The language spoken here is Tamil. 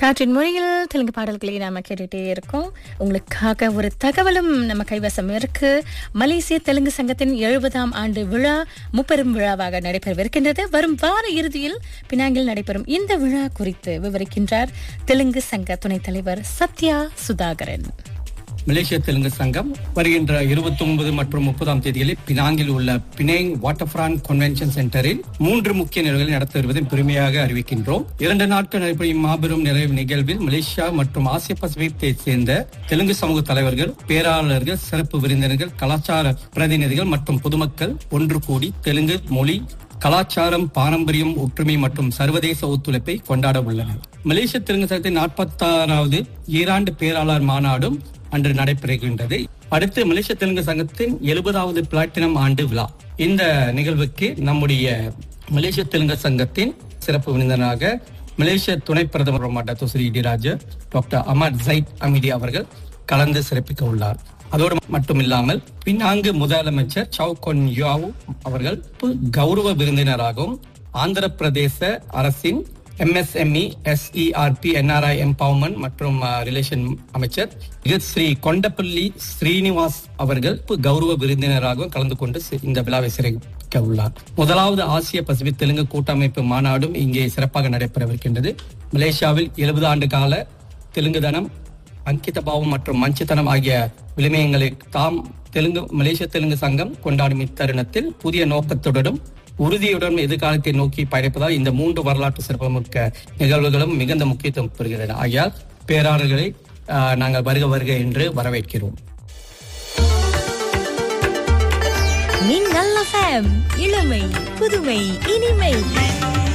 காற்றின் மொழியில் தெலுங்கு பாடல்களை நாம கேட்டுட்டே இருக்கோம் உங்களுக்காக ஒரு தகவலும் நம்ம கைவசம் இருக்கு மலேசிய தெலுங்கு சங்கத்தின் எழுபதாம் ஆண்டு விழா முப்பெரும் விழாவாக நடைபெறவிருக்கின்றது வரும் வார இறுதியில் பினாங்கில் நடைபெறும் இந்த விழா குறித்து விவரிக்கின்றார் தெலுங்கு சங்க துணைத் தலைவர் சத்யா சுதாகரன் மலேசிய தெலுங்கு சங்கம் வருகின்ற இருபத்தி ஒன்பது மற்றும் முப்பதாம் தேதிகளில் பினாங்கில் உள்ள பினேங் வாட்டர்ஃபிரான் கன்வென்ஷன் சென்டரில் மூன்று முக்கிய நிகழ்வுகளை நடத்த வருவதை பெருமையாக அறிவிக்கின்றோம் இரண்டு நாட்கள் நடைபெறும் மாபெரும் நிறைவு நிகழ்வில் மலேசியா மற்றும் ஆசிய பசிபிக்கை சேர்ந்த தெலுங்கு சமூக தலைவர்கள் பேராளர்கள் சிறப்பு விருந்தினர்கள் கலாச்சார பிரதிநிதிகள் மற்றும் பொதுமக்கள் ஒன்று கூடி தெலுங்கு மொழி கலாச்சாரம் பாரம்பரியம் ஒற்றுமை மற்றும் சர்வதேச ஒத்துழைப்பை கொண்டாட உள்ளனர் மலேசிய தெலுங்கு சங்கத்தின் நாற்பத்தாறாவது ஈராண்டு பேராளர் மாநாடும் அன்று நடைபெறுகின்றது அடுத்து மலேசிய தெலுங்கு சங்கத்தின் எழுபதாவது பிளாட்டினம் ஆண்டு விழா இந்த நிகழ்வுக்கு நம்முடைய மலேசிய தெலுங்கு சங்கத்தின் சிறப்பு விருந்தினராக மலேசிய துணை பிரதமர் டாக்டர் ஸ்ரீ இடிராஜ டாக்டர் அமர் ஜைத் அமிதி அவர்கள் கலந்து சிறப்பிக்க உள்ளார் அதோடு மட்டுமில்லாமல் பின்னாங்கு முதலமைச்சர் சவு கொன் யாவு அவர்கள் கௌரவ விருந்தினராகவும் ஆந்திர பிரதேச அரசின் எம்எஸ்எம்இ எஸ்இஆர்பி என்ஆர்ஐ எம்பவர்மெண்ட் மற்றும் ரிலேஷன் அமைச்சர் ஸ்ரீ கொண்டப்பள்ளி ஸ்ரீனிவாஸ் அவர்கள் கௌரவ விருந்தினராகவும் கலந்து கொண்டு இந்த விழாவை சிறப்பிக்க உள்ளார் முதலாவது ஆசிய பசிபிக் தெலுங்கு கூட்டமைப்பு மாநாடும் இங்கே சிறப்பாக நடைபெறவிருக்கின்றது மலேசியாவில் எழுபது ஆண்டு கால தெலுங்கு தனம் அங்கித பாவம் மற்றும் மஞ்சுத்தனம் ஆகிய விளிமயங்களை தாம் தெலுங்கு மலேசிய தெலுங்கு சங்கம் கொண்டாடும் இத்தருணத்தில் புதிய நோக்கத்துடனும் உறுதியுடன் எதிர்காலத்தை நோக்கி பயணிப்பதால் இந்த மூன்று வரலாற்று சிறப்புமிக்க நிகழ்வுகளும் மிகுந்த முக்கியத்துவம் பெறுகின்றன ஆகையால் பேராளர்களை நாங்கள் வருக வருக என்று வரவேற்கிறோம் நீங்கள் இளமை புதுமை இனிமை